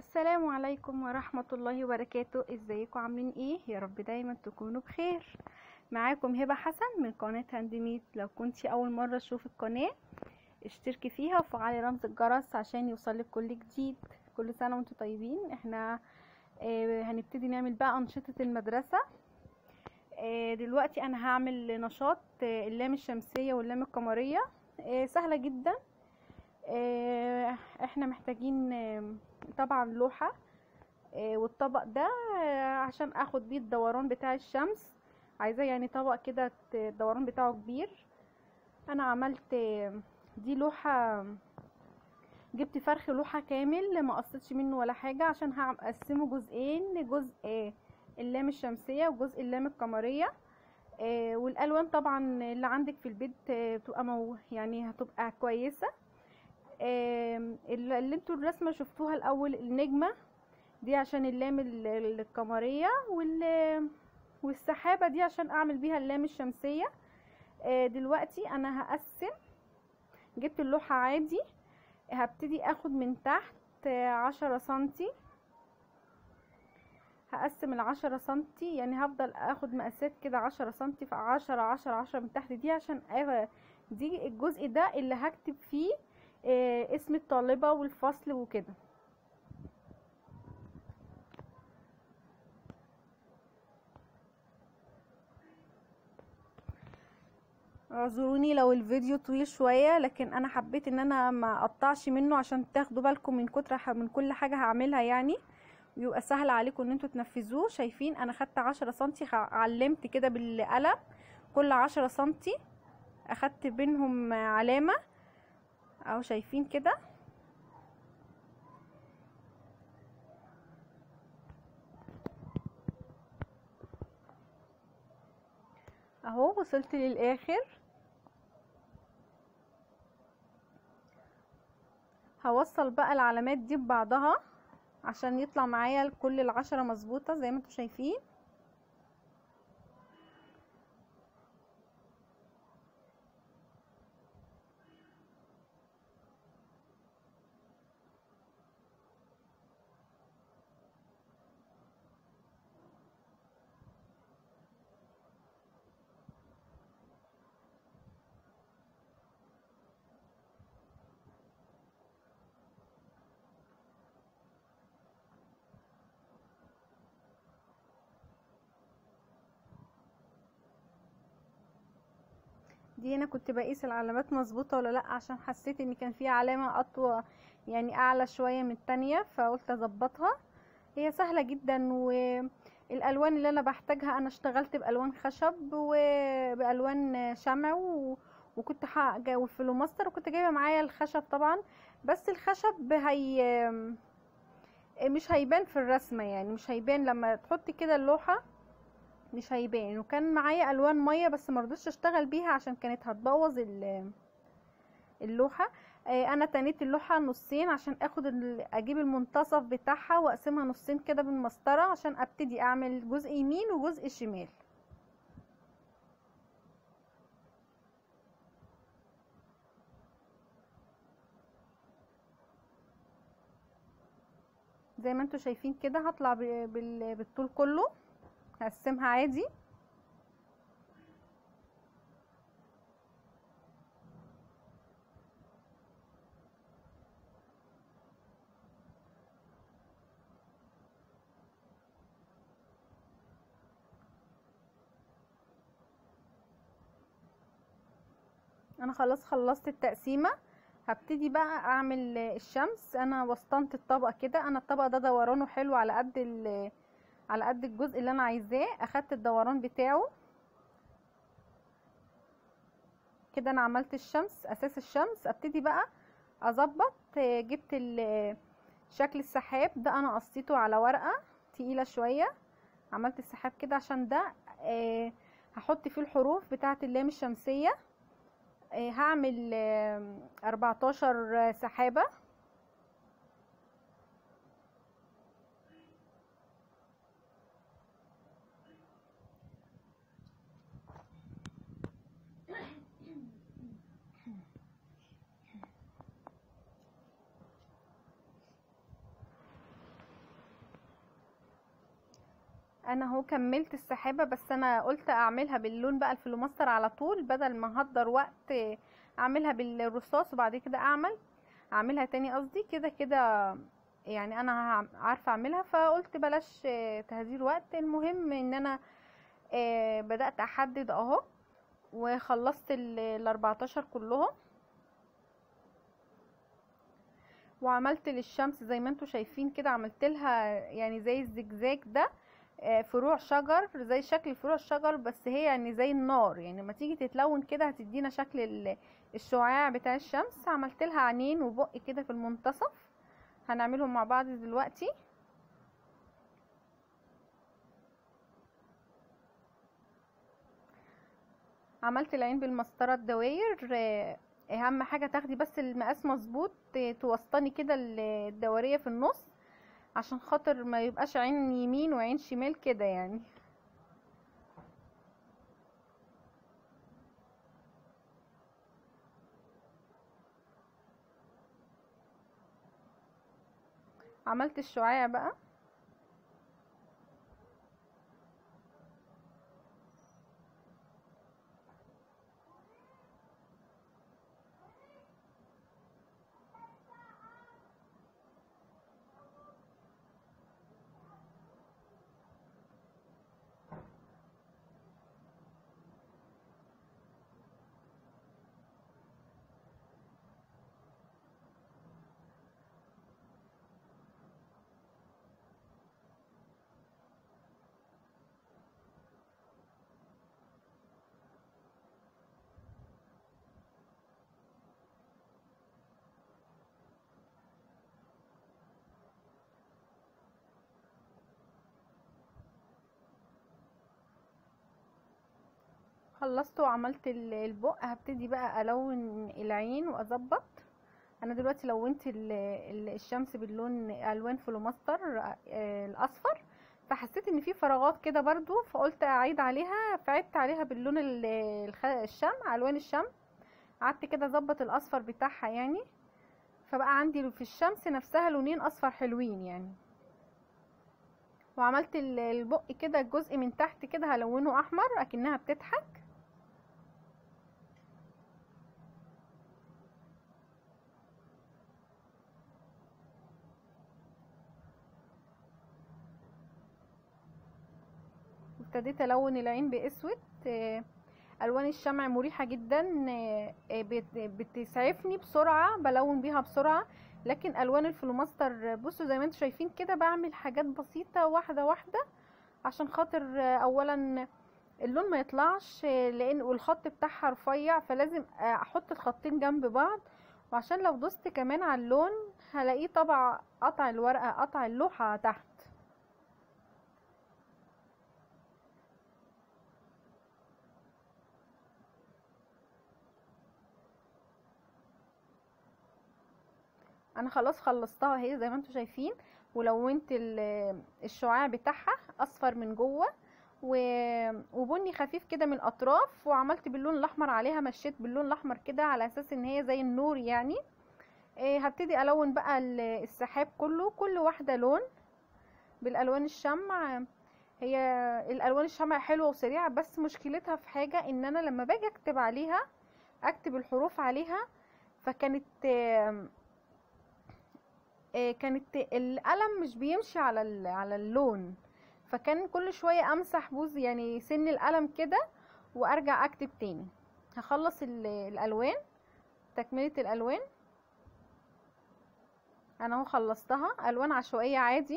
السلام عليكم ورحمة الله وبركاته ازيكم عاملين ايه يا رب دايما تكونوا بخير معاكم هبة حسن من قناة هاندميد لو كنتي اول مرة تشوفي القناة اشتركي فيها وفعلي رمز الجرس عشان يوصلك كل جديد كل سنة وانتم طيبين احنا اه هنبتدي نعمل بقى انشطة المدرسة اه دلوقتي انا هعمل نشاط اه اللام الشمسية واللام القمرية اه سهلة جدا اه احنا محتاجين اه طبعا لوحة اه والطبق ده اه عشان اخد بيه الدوران بتاع الشمس عايزة يعني طبق كده الدوران بتاعه كبير انا عملت اه دي لوحة جبت فرخ لوحة كامل ما قصتش منه ولا حاجة عشان هقسمه جزئين جزء اه اللام الشمسية وجزء اللام القمرية اه والالوان طبعا اللي عندك في البيت اه بتبقى مو يعني هتبقى كويسة اللي انتوا الرسمة شفتوها الاول النجمة دي عشان اللام القمرية والسحابة دي عشان اعمل بيها اللام الشمسية دلوقتي انا هقسم جبت اللوحة عادي هبتدي اخد من تحت عشرة سنتي هقسم العشرة سنتي يعني هفضل اخد مقاسات كده عشرة سنتي في عشرة عشرة عشرة من تحت دي عشان دي الجزء ده اللي هكتب فيه اسم الطالبة والفصل وكده اعذروني لو الفيديو طويل شوية لكن انا حبيت ان انا ما اقطعش منه عشان تاخدوا بالكم من كتر من كل حاجة هعملها يعني ويبقى سهل عليكم ان انتوا تنفذوه شايفين انا خدت عشرة سنتي علمت كده بالقلم كل عشرة سنتي اخدت بينهم علامة اهو شايفين كده اهو وصلت للاخر هوصل بقى العلامات دي ببعضها عشان يطلع معايا كل العشرة مظبوطة زي ما انتم شايفين دي انا كنت بقيس العلامات مظبوطه ولا لا عشان حسيت ان كان في علامه اطول يعني اعلى شويه من التانية فقلت اظبطها هي سهله جدا والالوان اللي انا بحتاجها انا اشتغلت بالوان خشب وبالوان شمع و... وكنت حاجه والفلوماستر وكنت جايبه معايا الخشب طبعا بس الخشب هي مش هيبان في الرسمه يعني مش هيبان لما تحطي كده اللوحه مش هيبان وكان معايا الوان ميه بس مرضتش اشتغل بيها عشان كانت هتبوظ اللوحه انا تنيت اللوحه نصين عشان اخد اجيب المنتصف بتاعها واقسمها نصين كده بالمسطره عشان ابتدي اعمل جزء يمين وجزء شمال زي ما انتوا شايفين كده هطلع بالطول كله هقسمها عادي انا خلاص خلصت التقسيمه هبتدي بقى اعمل الشمس انا وسطنت الطبق كده انا الطبق ده دورانه حلو على قد على قد الجزء اللي انا عايزاه اخدت الدوران بتاعه كده انا عملت الشمس اساس الشمس ابتدي بقى اظبط جبت شكل السحاب ده انا قصيته على ورقه تقيله شويه عملت السحاب كده عشان ده هحط فيه الحروف بتاعه اللام الشمسيه هعمل 14 سحابه انا اهو كملت السحابة بس انا قلت اعملها باللون بقى الفلوماستر على طول بدل ما اهدر وقت اعملها بالرصاص وبعد كده اعمل اعملها تاني قصدي كده كده يعني انا هع- عارفة اعملها فقلت بلاش آه، تهدير وقت المهم ان انا آه، بدأت احدد اهو وخلصت ال ال 14 كلهم وعملت للشمس زي ما انتوا شايفين كده عملت لها يعني زي الزجزاج ده آه، فروع شجر زي شكل فروع الشجر بس هي يعني زي النار يعني لما تيجي تتلون كده هتدينا شكل ال- الشعاع بتاع الشمس عملت لها عينين وبق كده في المنتصف هنعملهم مع بعض دلوقتي عملت العين بالمسطرة الدواير آه، اهم حاجة تاخدي بس المقاس مظبوط آه، توسطني كده ال- الدورية في النص عشان خاطر ما يبقاش عين يمين وعين شمال كده يعني عملت الشعاع بقى خلصت وعملت ال- البق هبتدي بقى الون العين واظبط انا دلوقتي لونت ال- ال- الشمس باللون الوان فلوماستر آه، الاصفر فحسيت ان في فراغات كده برضو فقلت اعيد عليها فعدت عليها باللون ال- الخ- الشمع الوان الشمع قعدت كده اظبط الاصفر بتاعها يعني فبقى عندي في الشمس نفسها لونين اصفر حلوين يعني وعملت ال- البق كده الجزء من تحت كده هلونه احمر اكنها بتضحك ابتديت الون العين باسود آه، الوان الشمع مريحه جدا آه، آه، بت- بتسعفني بسرعه بلون بيها بسرعه لكن الوان الفلوماستر بصوا زي ما انتم شايفين كده بعمل حاجات بسيطه واحده واحده عشان خاطر آه، اولا اللون ما يطلعش آه، لان والخط بتاعها رفيع فلازم آه، احط الخطين جنب بعض وعشان لو دوست كمان على اللون هلاقيه طبع قطع الورقه قطع اللوحه تحت انا خلاص خلصتها اهي زي ما انتم شايفين ولونت ال- الشعاع بتاعها اصفر من جوه و- وبني خفيف كده من الاطراف وعملت باللون الاحمر عليها مشيت باللون الاحمر كده على اساس ان هي زي النور يعني إيه، هبتدي الون بقى ال- السحاب كله كل واحده لون بالالوان الشمع هي الالوان الشمع حلوه وسريعه بس مشكلتها في حاجه ان انا لما باجي اكتب عليها اكتب الحروف عليها فكانت آم، آه، كانت القلم مش بيمشي على ال- على اللون فكان كل شويه امسح بوز يعني سن القلم كده وارجع اكتب تاني هخلص ال- الالوان تكمله الالوان انا اهو خلصتها الوان عشوائيه عادي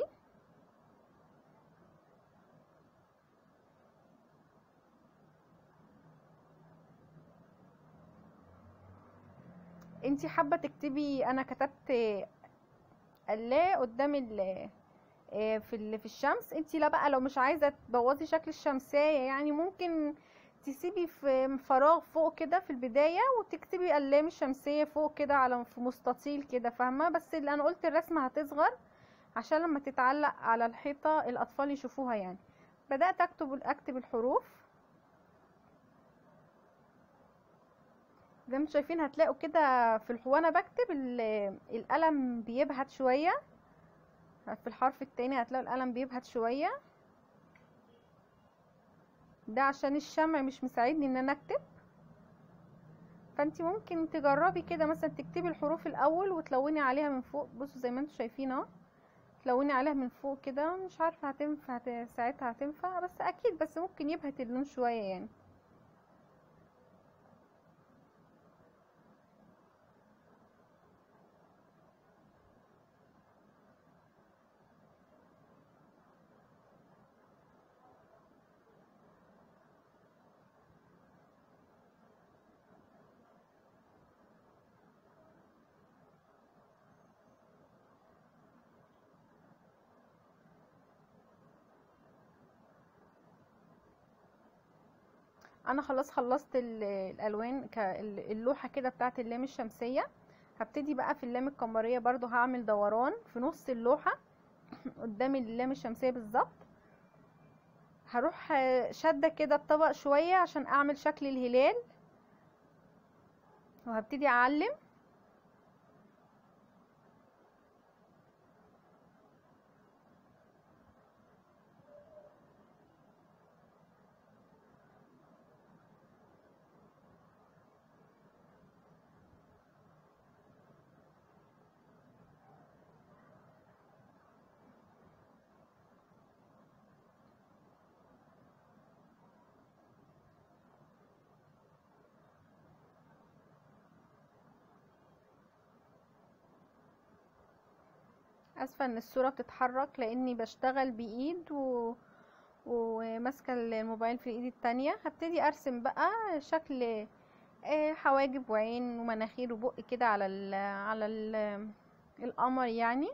انتي حابه تكتبي انا كتبت الله قدام ال آه، في ال- في الشمس انتي لا بقى لو مش عايزه تبوظي شكل الشمسية يعني ممكن تسيبي في فراغ فوق كده في البداية وتكتبي ألام الشمسية فوق كده على في مستطيل كده فاهمة بس اللي انا قلت الرسمة هتصغر عشان لما تتعلق على الحيطة الأطفال يشوفوها يعني بدأت أكتب أكتب الحروف زي ما انتوا شايفين هتلاقوا كده في الح- وانا بكتب ال- القلم بيبهت شوية في الحرف التاني هتلاقوا القلم بيبهت شوية ده عشان الشمع مش مساعدني ان انا اكتب فانت ممكن تجربي كده مثلا تكتبي الحروف الاول وتلوني عليها من فوق بصوا زي ما انتم شايفين اهو تلوني عليها من فوق كده مش عارفه هتنفع هت- ساعتها هتنفع بس اكيد بس ممكن يبهت اللون شويه يعني انا خلاص خلصت ال- الالوان ك- ال- اللوحه كده بتاعت اللام الشمسيه هبتدي بقى في اللام القمريه برضو هعمل دوران في نص اللوحه قدام اللام الشمسيه بالظبط هروح آه، شاده كده الطبق شويه عشان اعمل شكل الهلال وهبتدي اعلم اسفه ان الصوره بتتحرك لاني بشتغل بايد و... وماسكه الموبايل في الايد التانية هبتدي ارسم بقى شكل آه، حواجب وعين ومناخير وبق كده على ال على ال القمر يعني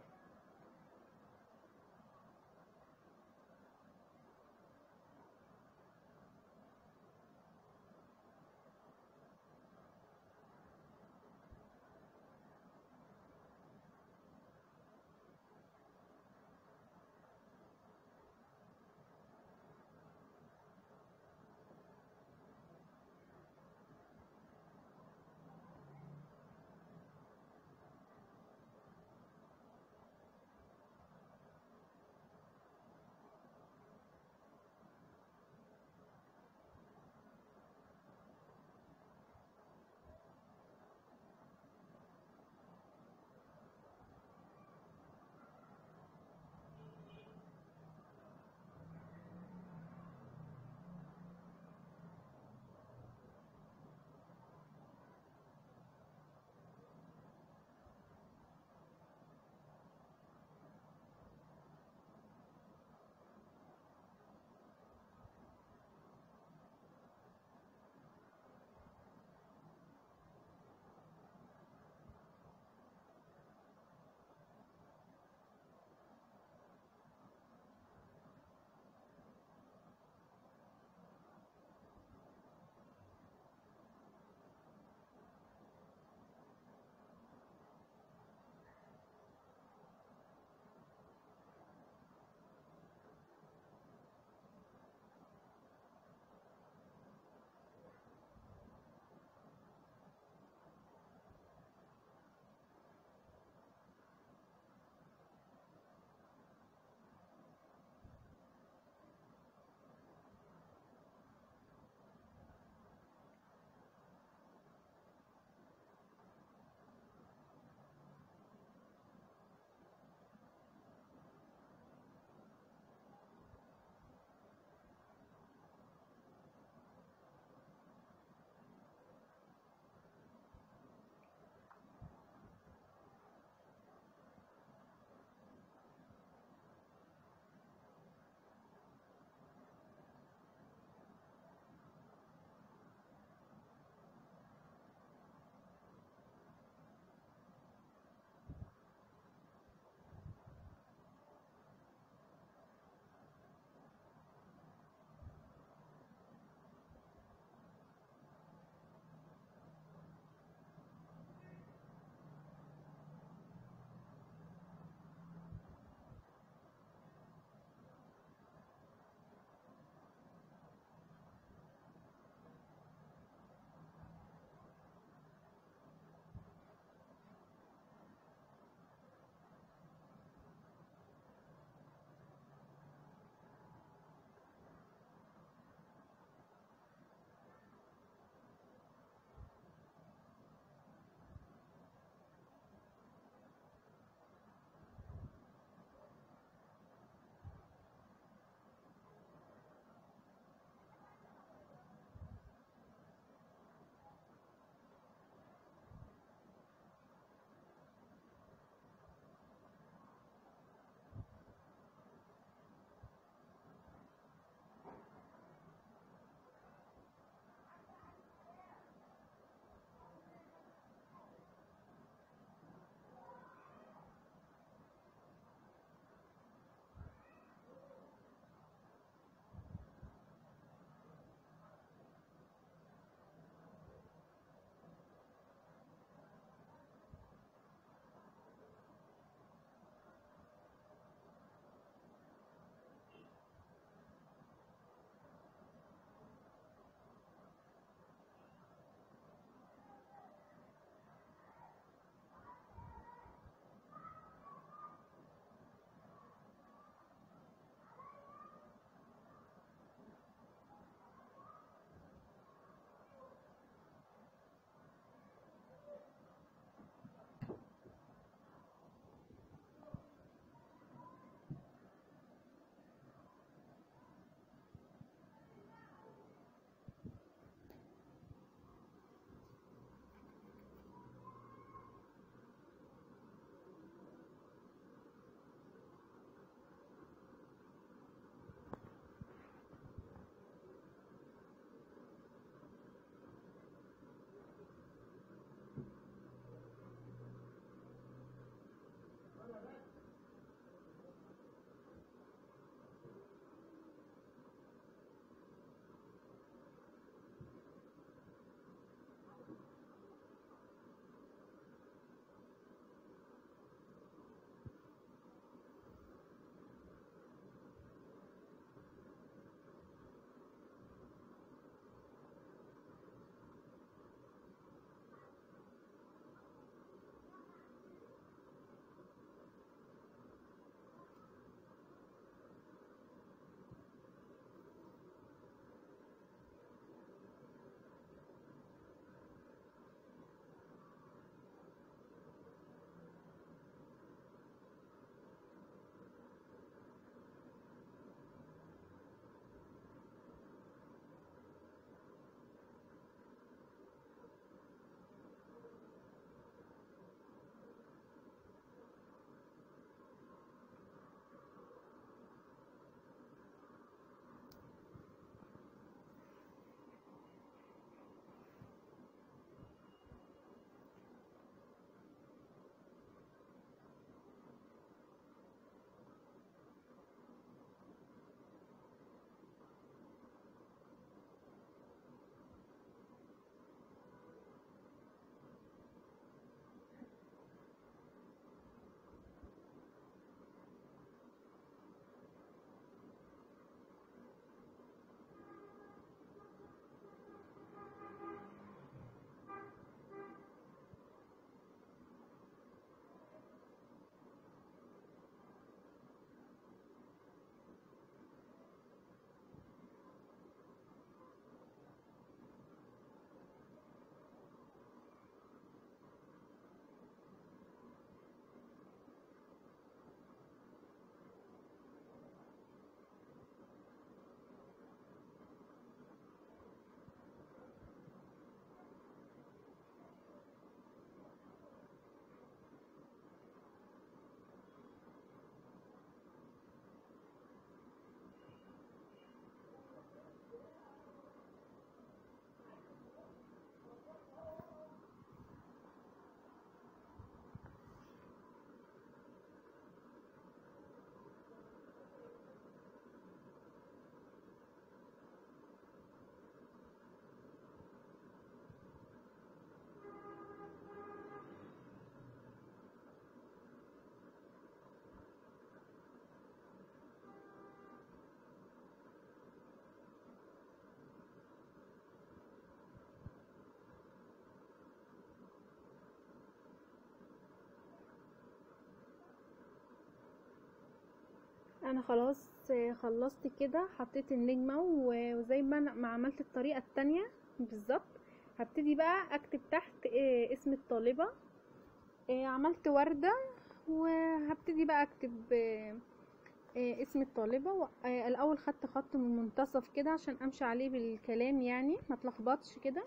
انا خلاص خلصت كده حطيت النجمة و- وزي ما أنا- ما عملت الطريقة التانية بالظبط هبتدي بقى اكتب تحت آه، اسم الطالبة آه، عملت وردة وهبتدي بقى اكتب آه، آه، اسم الطالبة و- آه، الاول خدت خط من المنتصف كده عشان امشي عليه بالكلام يعني ما اتلخبطش كده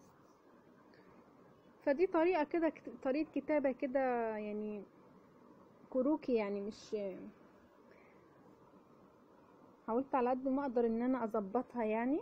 فدي طريقة كده كت- طريقة كتابة كده يعني كروكي يعني مش حاولت على قد ما اقدر ان انا اظبطها يعني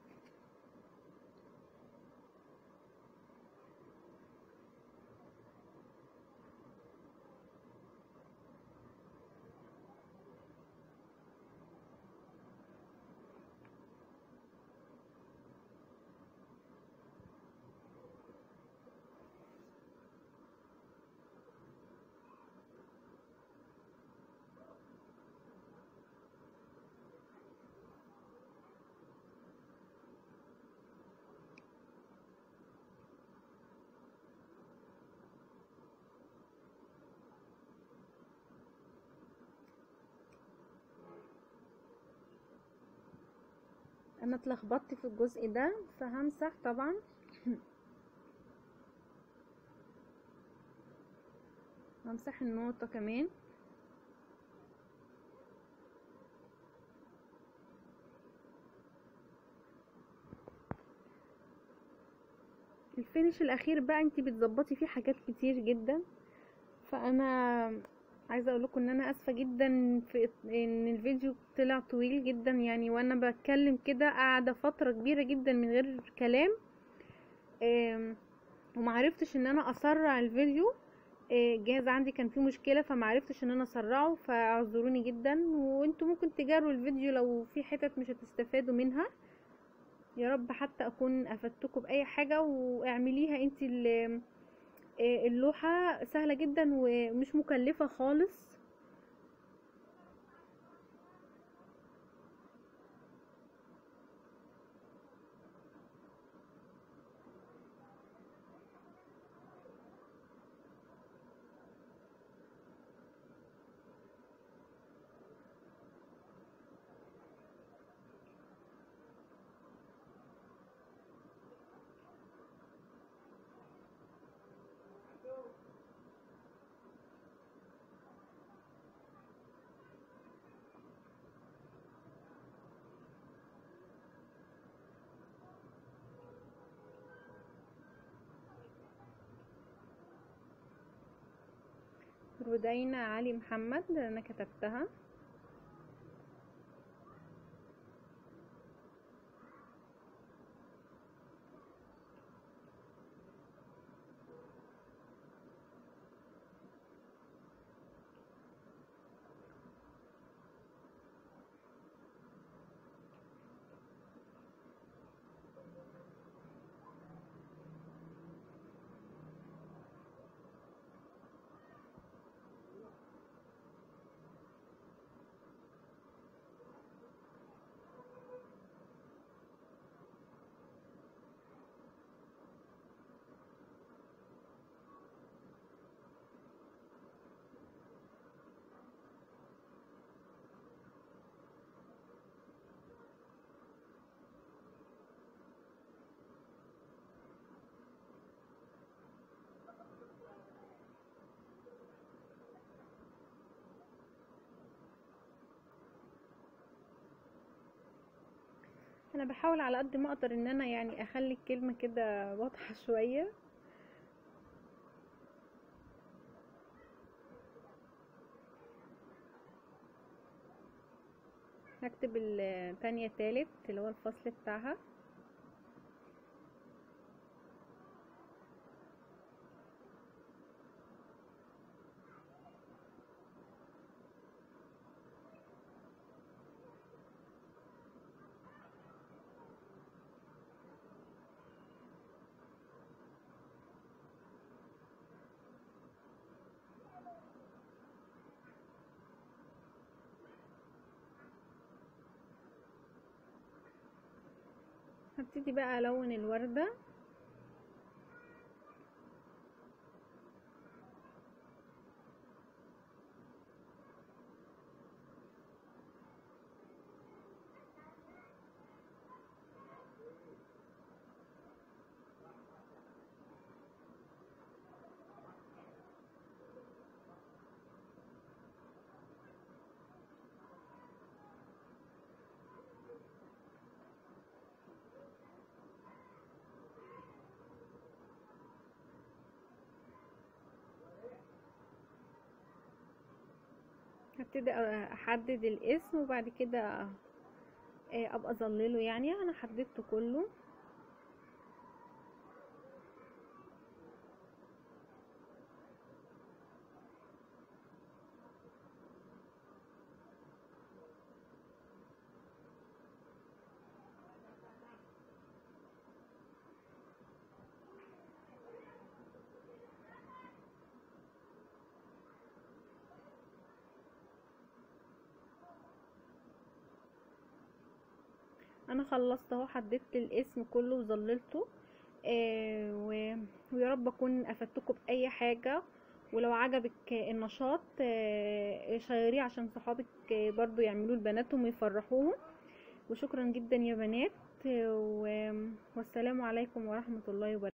انا اتلخبطت في الجزء ده فهمسح طبعا همسح النقطة كمان الفينش الاخير بقى انتي بتظبطي فيه حاجات كتير جدا فانا عايزه اقول لكم ان انا اسفه جدا في ان الفيديو طلع طويل جدا يعني وانا بتكلم كده قاعده فتره كبيره جدا من غير كلام آم، ومعرفتش ان انا اسرع الفيديو آه، الجهاز عندي كان فيه مشكله فمعرفتش ان انا اسرعه فاعذروني جدا وانتوا ممكن تجاروا الفيديو لو في حتت مش هتستفادوا منها يا رب حتى اكون افدتكم باي حاجه واعمليها انت اللوحه سهله جدا ومش مكلفه خالص رودينا علي محمد انا كتبتها انا بحاول على قد ما اقدر ان انا يعني اخلي الكلمه كده واضحه شويه هكتب التانية تالت اللي هو الفصل بتاعها هبتدي بقى الون الوردة ابتدي احدد الاسم وبعد كده آه، ابقى اظلله يعني انا حددته كله انا خلصت اهو حددت الاسم كله وظللته آه و... ويا رب اكون افدتكم باي حاجه ولو عجبك النشاط آه شيريه عشان صحابك آه، برضو يعملوه لبناتهم ويفرحوهم وشكرا جدا يا بنات آه، و... والسلام عليكم ورحمه الله وبركاته